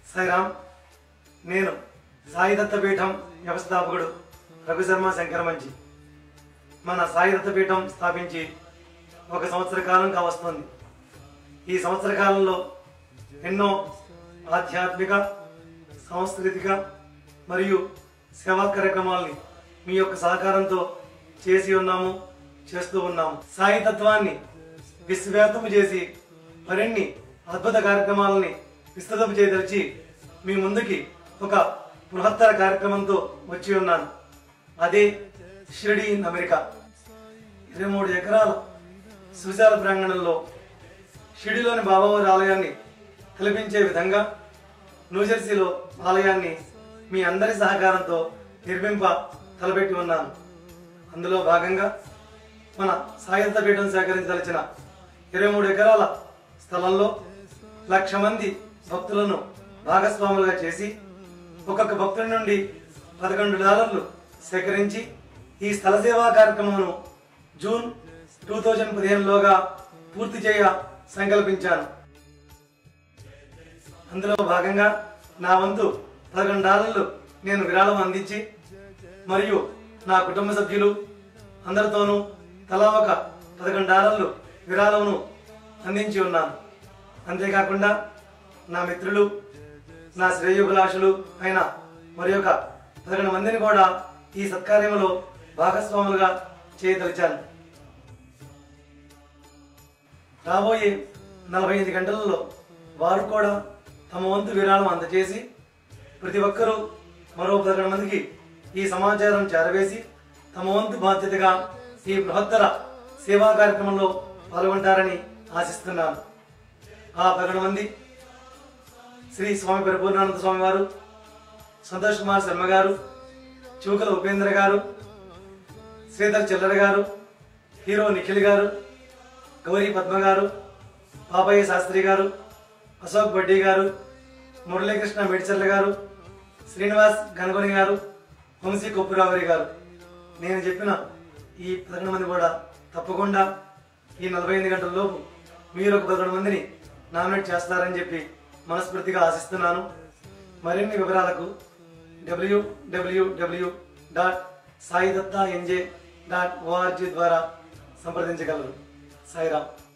సాయిరామ్ నేను సాయి దత్తపీఠం వ్యవస్థాపకుడు రఘుశర్మ శంకర మంచి మన సాయి దత్తపీఠం స్థాపించి ఒక సంవత్సర కాలం కావస్తుంది ఈ సంవత్సర కాలంలో ఎన్నో ఆధ్యాత్మిక సాంస్కృతిక మరియు సేవా కార్యక్రమాల్ని మీ యొక్క సహకారంతో చేసి ఉన్నాము చేస్తూ ఉన్నాము సాయి తత్వాన్ని విశ్వవ్యాప్తము చేసి మరిన్ని అద్భుత కార్యక్రమాలని విస్తృతం చేయదలిచి మీ ముందుకి ఒక బృహత్తర కార్యక్రమంతో వచ్చి ఉన్నాను అదే షిరిడి ఇన్ అమెరికా ఇరవై మూడు ఎకరాల సుశాల ప్రాంగణంలో షిరిడిలోని బాబావారి ఆలయాన్ని కల్పించే విధంగా న్యూజెర్సీలో ఆలయాన్ని మీ అందరి సహకారంతో నిర్మింప తలపెట్టి ఉన్నాను అందులో భాగంగా మన సాయంత్ర పీఠం సేకరించదలిచిన ఇరవై మూడు ఎకరాల స్థలంలో లక్ష మంది భక్తులను భాగస్వాములుగా చేసి ఒక్కొక్క భక్తుడి నుండి పదకొండు డాలర్లు సేకరించి ఈ స్థల సేవా కార్యక్రమమును జూన్ టూ థౌజండ్ పదిహేనులోగా పూర్తి చేయ సంకల్పించాను అందులో భాగంగా నా వంతు పదకొండు డాలర్లు నేను విరాళం అందించి మరియు నా కుటుంబ సభ్యులు అందరితోనూ తలా ఒక పదకొండు డాలర్లు విరాళమును అందించి ఉన్నాను అంతేకాకుండా నా మిత్రులు నా శ్రేయోభిలాషులు అయిన మరి ఒక పదకొండు మందిని కూడా ఈ సత్కార్యంలో భాగస్వాములుగా చేయదలిచాను రాబోయే నలభై ఐదు గంటలలో వారు కూడా తమ వంతు విరాళం అందజేసి ప్రతి ఒక్కరూ మరో పదకొండు మందికి ఈ సమాచారం చేరవేసి తమ వంతు బాధ్యతగా ఈ బృహత్తర సేవా కార్యక్రమంలో పాల్గొంటారని ఆశిస్తున్నాను ఆ పదకొండు మంది శ్రీ స్వామి పరిపూర్ణానంద స్వామి వారు సంతోష్ కుమార్ శర్మ గారు చూకల ఉపేంద్ర గారు శ్రీధర్ చిల్లర గారు హీరో నిఖిల్ గారు గౌరీ పద్మ గారు పాపయ్య శాస్త్రి గారు అశోక్ బడ్డి గారు మురళీకృష్ణ మిడ్చర్ల గారు శ్రీనివాస్ గణగొని గారు వంశీ కొప్పురావరి గారు నేను చెప్పిన ఈ పదకొండు మంది కూడా తప్పకుండా ఈ నలభై ఎనిమిది గంటల లోపు మీరు ఒక పదకొండు మందిని నామినేట్ చేస్తారని చెప్పి మనస్ఫూర్తిగా ఆశిస్తున్నాను మరిన్ని వివరాలకు W W W dot Sai Datta NJ dot O R G ద్వారా సంప్రదించగలరు సాయిరామ్